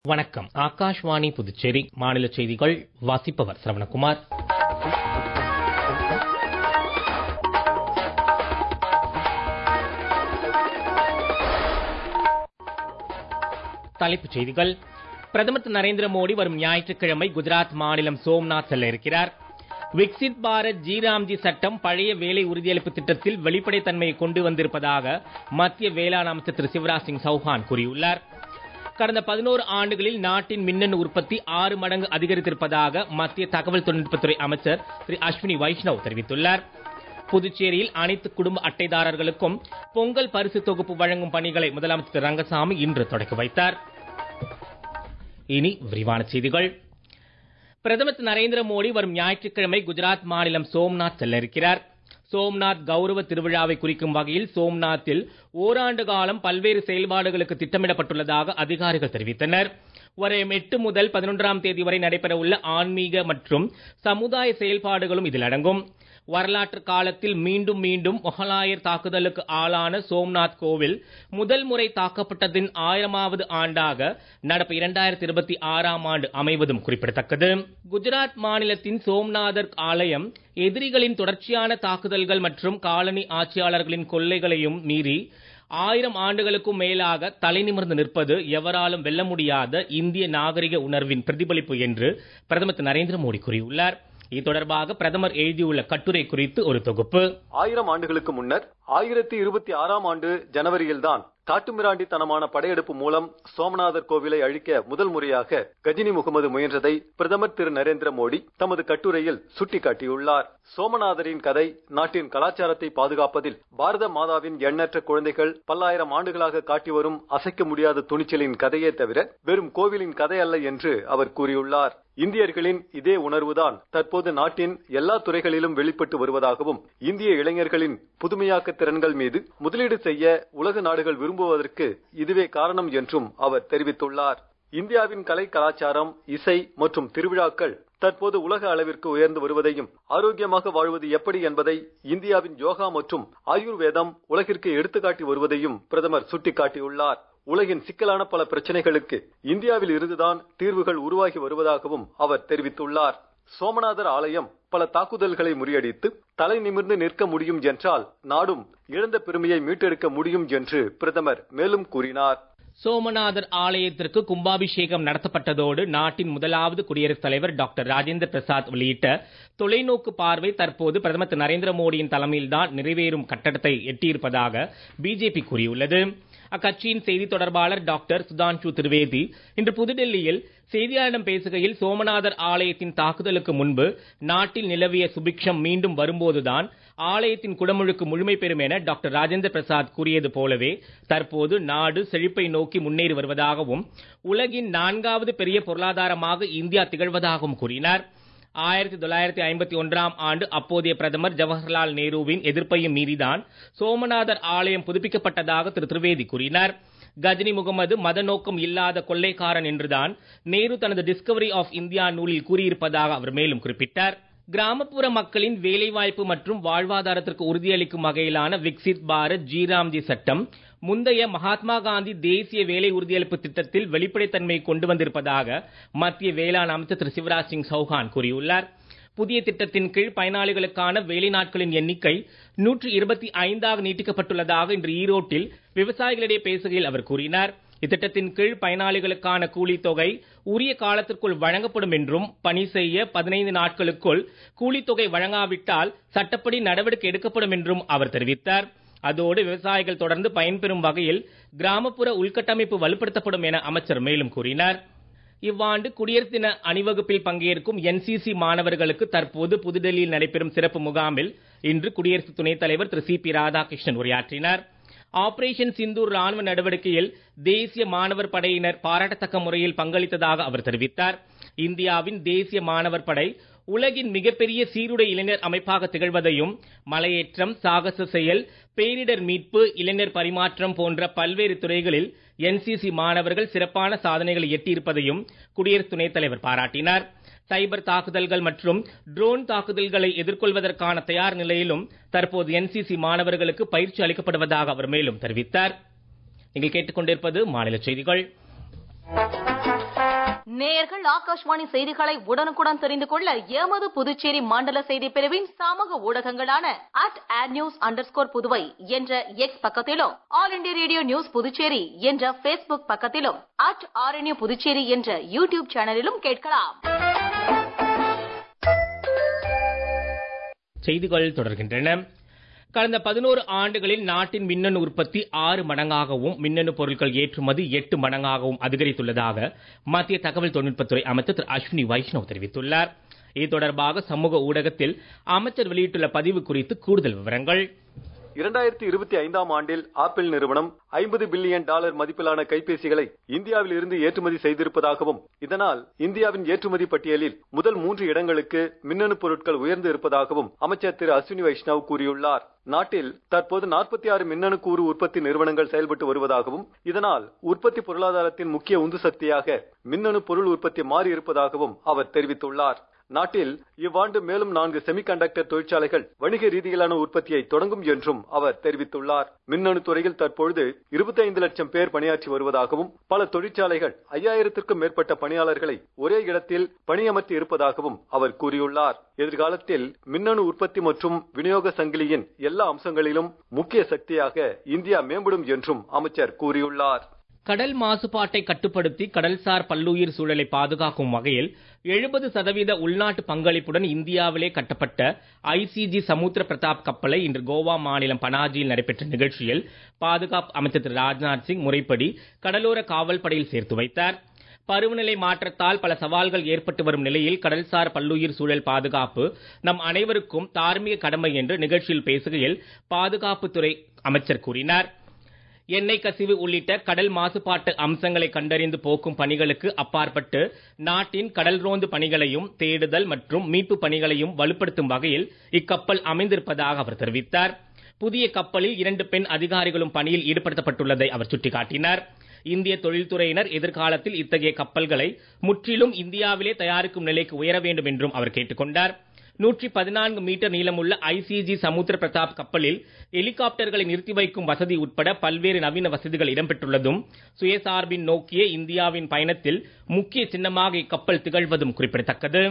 வணக்கம் ஆகாஷ்வாணி புதுச்சேரி மாநில செய்திகள் வாசிப்பவர் சரவணகுமார் தலைப்புச் செய்திகள் பிரதமர் திரு நரேந்திர மோடி வரும் ஞாயிற்றுக்கிழமை குஜராத் மாநிலம் சோம்நாத் செல்ல இருக்கிறார் விக்சித் பாரத் ஜிராம்ஜி சட்டம் பழைய வேலை உறுதியளிப்பு திட்டத்தில் வெளிப்படைத்தன்மையை கொண்டு வந்திருப்பதாக மத்திய வேளாண் அமைச்சர் திரு சிவராஜ் சிங் சௌஹான் கூறியுள்ளார் கடந்த பதினோரு ஆண்டுகளில் நாட்டின் மின்னணு உற்பத்தி ஆறு மடங்கு அதிகரித்திருப்பதாக மத்திய தகவல் தொழில்நுட்பத்துறை அமைச்சர் திரு அஸ்வினி வைஷ்ணவ் தெரிவித்துள்ளார் புதுச்சேரியில் அனைத்து குடும்ப அட்டைதாரர்களுக்கும் பொங்கல் பரிசு தொகுப்பு வழங்கும் பணிகளை முதலமைச்சர் திரு ரங்கசாமி இன்று தொடக்கி வைத்தார் இனி விரிவான செய்திகள் பிரதமர் திரு நரேந்திர மோடி வரும் ஞாயிற்றுக்கிழமை குஜராத் மாநிலம் சோம்நாத் செல்ல இருக்கிறார் சோம்நாத் கௌரவ திருவிழாவை குறிக்கும் வகையில் சோம்நாத்தில் ஓராண்டு காலம் பல்வேறு செயல்பாடுகளுக்கு திட்டமிடப்பட்டுள்ளதாக அதிகாரிகள் தெரிவித்தனர் வரும் எட்டு முதல் பதினொன்றாம் தேதி வரை நடைபெற உள்ள ஆன்மீக மற்றும் சமுதாய செயல்பாடுகளும் இதில் அடங்கும் வரலாற்று காலத்தில் மீண்டும் மீண்டும் மொகலாயர் தாக்குதலுக்கு ஆளான சோம்நாத் கோவில் முதல் முறை தாக்கப்பட்டதின் ஆயிரமாவது ஆண்டாக நடப்பு இரண்டாயிரத்தி இருபத்தி ஆறாம் ஆண்டு அமைவதும் குறிப்பிடத்தக்கது குஜராத் மாநிலத்தின் சோம்நாதர் ஆலயம் எதிரிகளின் தொடர்ச்சியான தாக்குதல்கள் மற்றும் காலனி ஆட்சியாளர்களின் கொள்ளைகளையும் மீறி ஆயிரம் ஆண்டுகளுக்கும் மேலாக தலைநிமிர்ந்து நிற்பது எவராலும் வெல்ல முடியாத இந்திய நாகரிக உணர்வின் பிரதிபலிப்பு என்று பிரதமர் திரு நரேந்திர மோடி கூறியுள்ளார் இது தொடர்பாக பிரதமர் எழுதியுள்ள கட்டுரை குறித்து ஒரு தொகுப்பு ஆயிரம் ஆண்டுகளுக்கு முன்னர் ஆயிரத்தி இருபத்தி ஆறாம் ஆண்டு ஜனவரியில்தான் காட்டுமிராண்டித்தனமான படையெடுப்பு மூலம் சோமநாதர் கோவிலை அழிக்க முதல் முறையாக கஜினி முகமது முயன்றதை பிரதமர் திரு நரேந்திர மோடி தமது கட்டுரையில் சுட்டிக்காட்டியுள்ளார் சோமநாதரின் கதை நாட்டின் கலாச்சாரத்தை பாதுகாப்பதில் பாரத மாதாவின் எண்ணற்ற குழந்தைகள் பல்லாயிரம் ஆண்டுகளாக காட்டி வரும் அசைக்க முடியாத துணிச்சலின் கதையே தவிர வெறும் கோவிலின் கதை அல்ல என்று அவர் கூறியுள்ளார் இந்தியர்களின் இதே உணர்வுதான் தற்போது நாட்டின் எல்லா துறைகளிலும் வெளிப்பட்டு வருவதாகவும் இந்திய இளைஞர்களின் புதுமையாக்க திறன்கள் மீது முதலீடு செய்ய உலக நாடுகள் விரும்புவதற்கு இதுவே காரணம் என்றும் அவர் தெரிவித்துள்ளார் இந்தியாவின் கலை கலாச்சாரம் இசை மற்றும் திருவிழாக்கள் தற்போது உலக அளவிற்கு உயர்ந்து வருவதையும் ஆரோக்கியமாக வாழ்வது எப்படி என்பதை இந்தியாவின் யோகா மற்றும் ஆயுர்வேதம் உலகிற்கு எடுத்துக்காட்டி வருவதையும் பிரதமர் சுட்டிக்காட்டியுள்ளார் உலகின் சிக்கலான பல பிரச்சனைகளுக்கு இந்தியாவில் இருந்துதான் தீர்வுகள் உருவாகி வருவதாகவும் அவர் தெரிவித்துள்ளார் சோமநாதர் ஆலயம் பல தாக்குதல்களை முறியடித்து தலை நிமிர்ந்து நிற்க முடியும் என்றால் நாடும் இழந்த பெருமையை மீட்டெடுக்க முடியும் என்று பிரதமர் மேலும் கூறினார் சோமநாதர் ஆலயத்திற்கு கும்பாபிஷேகம் நடத்தப்பட்டதோடு நாட்டின் முதலாவது குடியரசுத் தலைவர் டாக்டர் ராஜேந்திர பிரசாத் வெளியிட்ட தொலைநோக்கு பார்வை தற்போது பிரதமர் திரு நரேந்திர மோடியின் தலைமையில்தான் நிறைவேறும் கட்டடத்தை எட்டியிருப்பதாக பிஜேபி கூறியுள்ளது அக்கட்சியின் செய்தி தொடர்பாளர் டாக்டர் சுதான்ஷு திரிவேதி இன்று புதுடெல்லியில் செய்தியாளரிடம் பேசுகையில் சோமநாதர் ஆலயத்தின் தாக்குதலுக்கு முன்பு நாட்டில் நிலவிய சுபிக்ஷம் மீண்டும் வரும்போதுதான் ஆலயத்தின் குடமுழுக்கு முழுமை பெறும் என டாக்டர் ராஜேந்திர பிரசாத் கூறியது போலவே தற்போது நாடு செழிப்பை நோக்கி முன்னேறி வருவதாகவும் உலகின் நான்காவது பெரிய பொருளாதாரமாக இந்தியா திகழ்வதாகவும் கூறினார் ஆயிரத்தி தொள்ளாயிரத்தி ஐம்பத்தி ஒன்றாம் ஆண்டு அப்போதைய பிரதமர் ஜவஹர்லால் நேருவின் எதிர்ப்பையும் மீறிதான் சோமநாதர் ஆலயம் புதுப்பிக்கப்பட்டதாக திரு திரிவேதி கூறினார் கஜினி முகமது மத நோக்கம் இல்லாத கொள்ளைக்காரன் என்றுதான் நேரு தனது டிஸ்கவரி ஆஃப் இந்தியா நூலில் கூறியிருப்பதாக அவர் மேலும் குறிப்பிட்டார் கிராமப்புற மக்களின் வேலைவாய்ப்பு மற்றும் வாழ்வாதாரத்திற்கு உறுதியளிக்கும் வகையிலான விக்சித் பாரத் ஜிராம்ஜி சட்டம் முந்தைய மகாத்மா காந்தி தேசிய வேலை உறுதியளிப்பு திட்டத்தில் வெளிப்படைத்தன்மை கொண்டு வந்திருப்பதாக மத்திய வேளாண் அமைச்சர் திரு சிவராஜ் சிங் சௌஹான் கூறியுள்ளார் புதிய திட்டத்தின் கீழ் பயனாளிகளுக்கான வேலை நாட்களின் எண்ணிக்கை நூற்று இருபத்தி ஐந்தாக நீட்டிக்கப்பட்டுள்ளதாக இன்று ஈரோட்டில் விவசாயிகளிடையே பேசுகையில் அவர் கூறினார் இத்திட்டத்தின் கீழ் பயனாளிகளுக்கான கூலி தொகை உரிய காலத்திற்குள் வழங்கப்படும் என்றும் பணி செய்ய பதினைந்து நாட்களுக்குள் கூலித் தொகை வழங்காவிட்டால் சட்டப்படி நடவடிக்கை எடுக்கப்படும் என்றும் அவர் தெரிவித்தார் அதோடு விவசாயிகள் தொடர்ந்து பயன்பெறும் வகையில் கிராமப்புற உள்கட்டமைப்பு வலுப்படுத்தப்படும் என அமைச்சர் மேலும் கூறினார் இவ்வாண்டு குடியரசு தின அணிவகுப்பில் பங்கேற்கும் என்சிசி மாணவர்களுக்கு தற்போது புதுடெல்லியில் நடைபெறும் சிறப்பு முகாமில் இன்று குடியரசு துணைத் தலைவர் திரு சி பி ராதாகிருஷ்ணன் உரையாற்றினார் ஆபரேஷன் சிந்தூர் ராணுவ நடவடிக்கையில் தேசிய மாணவர் படையினர் பாராட்டத்தக்க முறையில் பங்களித்ததாக அவர் தெரிவித்தார் இந்தியாவின் தேசிய மாணவர் படை உலகின் மிகப்பெரிய சீருடை இளைஞர் அமைப்பாக திகழ்வதையும் மலையேற்றம் சாகச செயல் பேரிடர் மீட்பு இளைஞர் பரிமாற்றம் போன்ற பல்வேறு துறைகளில் என்சிசி மாணவர்கள் சிறப்பான சாதனைகளை எட்டியிருப்பதையும் குடியரசு துணைத் தலைவர் பாராட்டினார் சைபர் தாக்குதல்கள் மற்றும் ட்ரோன் தாக்குதல்களை எதிர்கொள்வதற்கான தயார் நிலையிலும் தற்போது என்சிசி மாணவர்களுக்கு பயிற்சி அளிக்கப்படுவதாக அவர் மேலும் தெரிவித்தார் நீங்கள் கேட்டுக்கொண்டிருப்பது மாநில செய்திகள் நேயர்கள் ஆகாஷ்வாணி செய்திகளை உடனுக்குடன் தெரிந்து கொள்ள எமது புதுச்சேரி மண்டல செய்தி பிரிவின் சமூக ஊடகங்களான அட் ஆட் நியூஸ் அண்டர் புதுவை என்ற எக்ஸ் பக்கத்திலும் All India Radio News Puducherry என்ற பேஸ்புக் பக்கத்திலும் அட் ஆர்என்யூ புதுச்சேரி என்ற யூடியூப் சேனலிலும் கேட்கலாம் செய்திகள் தொடர்கின்றன கடந்த பதினோரு ஆண்டுகளில் நாட்டின் மின்னணு உற்பத்தி ஆறு மடங்காகவும் மின்னணு பொருட்கள் ஏற்றுமதி எட்டு மடங்காகவும் அதிகரித்துள்ளதாக மத்திய தகவல் தொழில்நுட்பத்துறை அமைச்சர் திரு அஸ்வினி வைஷ்ணவ் தெரிவித்துள்ளார் இது தொடர்பாக சமூக ஊடகத்தில் அமைச்சர் வெளியிட்டுள்ள பதிவு குறித்து கூடுதல் விவரங்கள் இரண்டாயிரத்தி இருபத்தி ஐந்தாம் ஆண்டில் ஆப்பிள் நிறுவனம் ஐம்பது பில்லியன் டாலர் மதிப்பிலான கைபேசிகளை இந்தியாவில் இருந்து ஏற்றுமதி செய்திருப்பதாகவும் இதனால் இந்தியாவின் ஏற்றுமதி பட்டியலில் முதல் மூன்று இடங்களுக்கு மின்னணு பொருட்கள் உயர்ந்து இருப்பதாகவும் அமைச்சர் திரு அஸ்வினி வைஷ்ணவ் கூறியுள்ளார் நாட்டில் தற்போது நாற்பத்தி ஆறு மின்னணு கூறு உற்பத்தி நிறுவனங்கள் செயல்பட்டு வருவதாகவும் இதனால் உற்பத்தி பொருளாதாரத்தின் முக்கிய உந்து சக்தியாக மின்னணு பொருள் உற்பத்தி மாறி இருப்பதாகவும் அவர் தெரிவித்துள்ளார் நாட்டில் இவ்வாண்டு மேலும் நான்கு செமிகண்டக்டர் தொழிற்சாலைகள் வணிக ரீதியிலான உற்பத்தியை தொடங்கும் என்றும் அவர் தெரிவித்துள்ளார் மின்னணு துறையில் தற்பொழுது இருபத்தி ஐந்து லட்சம் பேர் பணியாற்றி வருவதாகவும் பல தொழிற்சாலைகள் ஐயாயிரத்திற்கும் மேற்பட்ட பணியாளர்களை ஒரே இடத்தில் பணியமர்த்தி இருப்பதாகவும் அவர் கூறியுள்ளார் எதிர்காலத்தில் மின்னணு உற்பத்தி மற்றும் விநியோக சங்கிலியின் எல்லா அம்சங்களிலும் முக்கிய சக்தியாக இந்தியா மேம்படும் என்றும் அமைச்சர் கூறியுள்ளார் கடல் மாசுபாட்டை கட்டுப்படுத்தி கடல்சார் பல்லுயிர் சூழலை பாதுகாக்கும் வகையில் எழுபது சதவீத உள்நாட்டு பங்களிப்புடன் இந்தியாவிலே கட்டப்பட்ட ஐசிஜி சமுத்திர பிரதாப் கப்பலை இன்று கோவா மாநிலம் பனாஜியில் நடைபெற்ற நிகழ்ச்சியில் பாதுகாப்பு அமைச்சர் திரு ராஜ்நாத் சிங் முறைப்படி கடலோர காவல் படையில் சேர்த்து வைத்தார் பருவநிலை மாற்றத்தால் பல சவால்கள் ஏற்பட்டு வரும் நிலையில் கடல்சார் பல்லுயிர் சூழல் பாதுகாப்பு நம் அனைவருக்கும் தார்மீக கடமை என்று நிகழ்ச்சியில் பேசுகையில் பாதுகாப்புத்துறை அமைச்சர் கூறினார் எண்ணெய் கசிவு உள்ளிட்ட கடல் மாசுபாட்டு அம்சங்களை கண்டறிந்து போக்கும் பணிகளுக்கு அப்பாற்பட்டு நாட்டின் கடல் ரோந்து பணிகளையும் தேடுதல் மற்றும் மீட்பு பணிகளையும் வலுப்படுத்தும் வகையில் இக்கப்பல் அமைந்திருப்பதாக அவர் தெரிவித்தார் புதிய கப்பலில் இரண்டு பெண் அதிகாரிகளும் பணியில் ஈடுபடுத்தப்பட்டுள்ளதை அவர் சுட்டிக்காட்டினார் இந்திய தொழில்துறையினர் எதிர்காலத்தில் இத்தகைய கப்பல்களை முற்றிலும் இந்தியாவிலே தயாரிக்கும் நிலைக்கு உயர வேண்டும் என்றும் அவர் கேட்டுக்கொண்டார் நூற்றி பதினான்கு மீட்டர் நீளமுள்ள ஐசிஜி சமுத்திர பிரதாப் கப்பலில் ஹெலிகாப்டர்களை நிறுத்தி வைக்கும் வசதி உட்பட பல்வேறு நவீன வசதிகள் இடம்பெற்றுள்ளதும் சுயசார்பின் நோக்கிய இந்தியாவின் பயணத்தில் முக்கிய சின்னமாக இக்கப்பல் திகழ்வதும் குறிப்பிடத்தக்கது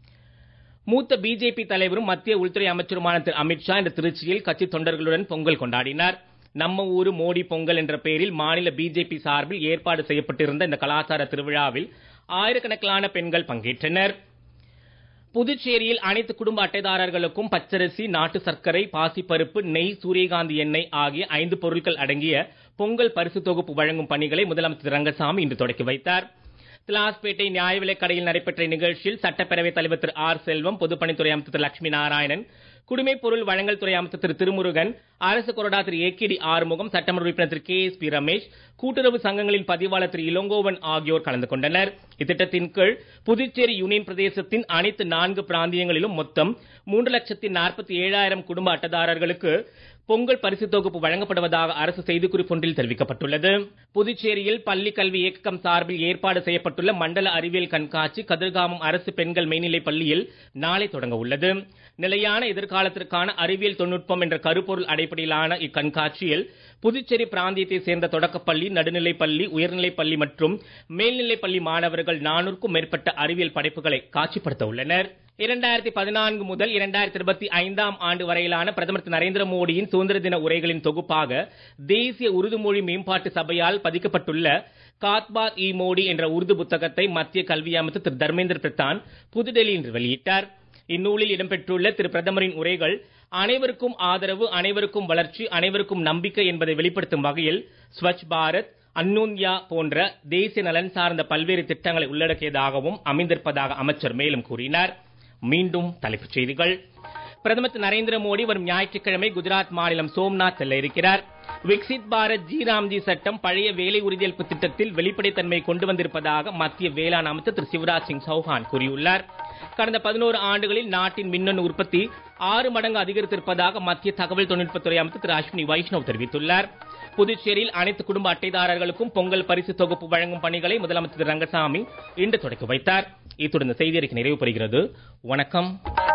மூத்த பிஜேபி தலைவரும் மத்திய உள்துறை அமைச்சருமான திரு அமித்ஷா இன்று திருச்சியில் கட்சி தொண்டர்களுடன் பொங்கல் கொண்டாடினார் நம்ம ஊரு மோடி பொங்கல் என்ற பெயரில் மாநில பிஜேபி சார்பில் ஏற்பாடு செய்யப்பட்டிருந்த இந்த கலாச்சார திருவிழாவில் ஆயிரக்கணக்கிலான பெண்கள் பங்கேற்றனர் புதுச்சேரியில் அனைத்து குடும்ப அட்டைதாரர்களுக்கும் பச்சரிசி நாட்டு சர்க்கரை பாசிப்பருப்பு நெய் சூரியகாந்தி எண்ணெய் ஆகிய ஐந்து பொருட்கள் அடங்கிய பொங்கல் பரிசு தொகுப்பு வழங்கும் பணிகளை முதலமைச்சர் ரங்கசாமி இன்று தொடக்கி வைத்தார் திலாஸ்பேட்டை நியாய விலைக் கடையில் நடைபெற்ற நிகழ்ச்சியில் சட்டப்பேரவைத் தலைவர் திரு ஆர் செல்வம் பொதுப்பணித்துறை அமைச்சர் திரு லட்சுமி நாராயணன் குடிமைப் பொருள் வழங்கல் துறை அமைச்சர் திரு திருமுருகன் அரசு கொறடா திரு ஏகேடி ஆறுமுகம் சட்டமன்ற உறுப்பினர் திரு கே எஸ் பி ரமேஷ் கூட்டுறவு சங்கங்களின் பதிவாளர் திரு இளங்கோவன் ஆகியோர் கலந்து கொண்டனர் இத்திட்டத்தின் கீழ் புதுச்சேரி யூனியன் பிரதேசத்தின் அனைத்து நான்கு பிராந்தியங்களிலும் மொத்தம் மூன்று லட்சத்தி நாற்பத்தி ஏழாயிரம் குடும்ப அட்டைதாரர்களுக்கு பொங்கல் பரிசு தொகுப்பு வழங்கப்படுவதாக அரசு செய்திக்குறிப்பு ஒன்றில் தெரிவிக்கப்பட்டுள்ளது புதுச்சேரியில் பள்ளி கல்வி இயக்கம் சார்பில் ஏற்பாடு செய்யப்பட்டுள்ள மண்டல அறிவியல் கண்காட்சி கதிர்காமம் அரசு பெண்கள் மேல்நிலைப் பள்ளியில் நாளை தொடங்க உள்ளது நிலையான எதிர்காலத்திற்கான அறிவியல் தொழில்நுட்பம் என்ற கருப்பொருள் அடிப்படையிலான இக்கண்காட்சியில் புதுச்சேரி பிராந்தியத்தை சேர்ந்த தொடக்கப்பள்ளி நடுநிலைப் பள்ளி உயர்நிலைப் பள்ளி மற்றும் மேல்நிலைப் பள்ளி மாணவர்கள் நானூறுக்கும் மேற்பட்ட அறிவியல் படைப்புகளை காட்சிப்படுத்த உள்ளனர் இரண்டாயிரத்தி பதினான்கு முதல் இரண்டாயிரத்தி இருபத்தி ஐந்தாம் ஆண்டு வரையிலான பிரதமர் திரு நரேந்திர மோடியின் சுதந்திர தின உரைகளின் தொகுப்பாக தேசிய உருது மொழி மேம்பாட்டு சபையால் பதிக்கப்பட்டுள்ள காத்பாத் இ மோடி என்ற உருது புத்தகத்தை மத்திய கல்வி அமைச்சர் திரு தர்மேந்திர பிரதான் புதுடெல்லியில் இன்று வெளியிட்டார் இந்நூலில் இடம்பெற்றுள்ள திரு பிரதமரின் உரைகள் அனைவருக்கும் ஆதரவு அனைவருக்கும் வளர்ச்சி அனைவருக்கும் நம்பிக்கை என்பதை வெளிப்படுத்தும் வகையில் ஸ்வச் பாரத் அன்னூன்யா போன்ற தேசிய நலன் சார்ந்த பல்வேறு திட்டங்களை உள்ளடக்கியதாகவும் அமைந்திருப்பதாக அமைச்சர் மேலும் கூறினார் மீண்டும் தலைப்புச் செய்திகள் பிரதமர் திரு நரேந்திர மோடி வரும் ஞாயிற்றுக்கிழமை குஜராத் மாநிலம் சோம்நாத் செல்ல இருக்கிறார் விக்சித் பாரத் ஜி ராம்ஜி சட்டம் பழைய வேலை உறுதியளிப்பு திட்டத்தில் வெளிப்படைத்தன்மை கொண்டு வந்திருப்பதாக மத்திய வேளாண் அமைச்சர் திரு சிவராஜ் சிங் சௌஹான் கூறியுள்ளார் கடந்த பதினோரு ஆண்டுகளில் நாட்டின் மின்னணு உற்பத்தி ஆறு மடங்கு அதிகரித்திருப்பதாக மத்திய தகவல் தொழில்நுட்பத்துறை அமைச்சர் திரு அஸ்வினி வைஷ்ணவ் தெரிவித்துள்ளார் புதுச்சேரியில் அனைத்து குடும்ப அட்டைதாரர்களுக்கும் பொங்கல் பரிசு தொகுப்பு வழங்கும் பணிகளை முதலமைச்சர் திரு ரங்கசாமி இன்று தொடக்கி வைத்தார் இத்துடன் இந்த செய்தி அறிக்கை நிறைவு பெறுகிறது வணக்கம்